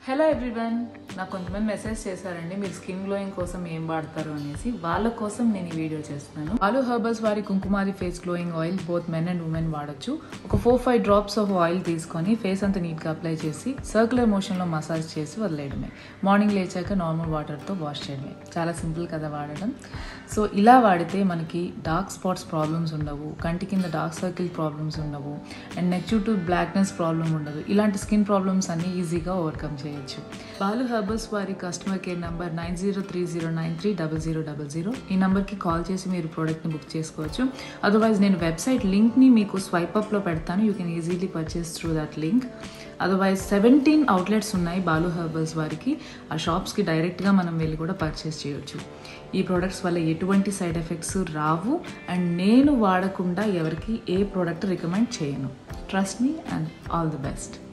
hello everyone నాకు కొంతమంది message చేశారండి మీరు స్కిన్ గ్లోయింగ్ కోసం ఏం వాడతారు అనేసి వాళ్ళ కోసం నేను ఈ వీడియో చేస్తున్నాను ఆలు హెర్బల్స్ వారి కుంకుమారి face glowing oil both men and women వాడచ్చు ఒక four five drops of oil తీసుకొని ఫేస్ అంతా నీట్గా అప్లై చేసి సర్క్యులర్ మోషన్లో మసాజ్ చేసి వదిలేయడమే మార్నింగ్ లేచాక నార్మల్ వాటర్తో వాష్ చేయడమే చాలా సింపుల్ కదా వాడడం సో ఇలా వాడితే మనకి డార్క్ స్పాట్స్ ప్రాబ్లమ్స్ ఉండవు కంటి కింద డార్క్ సర్కిల్ ప్రాబ్లమ్స్ ఉండవు అండ్ నెక్ చుట్టూ బ్లాక్నెస్ ప్రాబ్లం ఉండదు ఇలాంటి స్కిన్ ప్రాబ్లమ్స్ అన్ని ఈజీగా ఓవర్కమ్ చేయొచ్చు బాలు హెర్బల్స్ వారి customer care number nine zero three zero nine three double zero double zero ఈ నెంబర్కి కాల్ చేసి మీరు ప్రోడక్ట్ని బుక్ చేసుకోవచ్చు అదర్వైజ్ నేను వెబ్సైట్ లింక్ని మీకు స్వైప్ అప్లో పెడతాను you can easily purchase through that link otherwise seventeen outlets ఉన్నాయి బాలు హెర్బల్స్ వారికి ఆ షాప్స్కి డైరెక్ట్గా మనం వెళ్ళి కూడా పర్చేస్ చేయొచ్చు ఈ ప్రోడక్ట్స్ వల్ల ఎటువంటి సైడ్ ఎఫెక్ట్స్ రావు అండ్ నేను వాడకుండా ఎవరికి ఏ ప్రోడక్ట్ రికమెండ్ చేయను trust me and all the best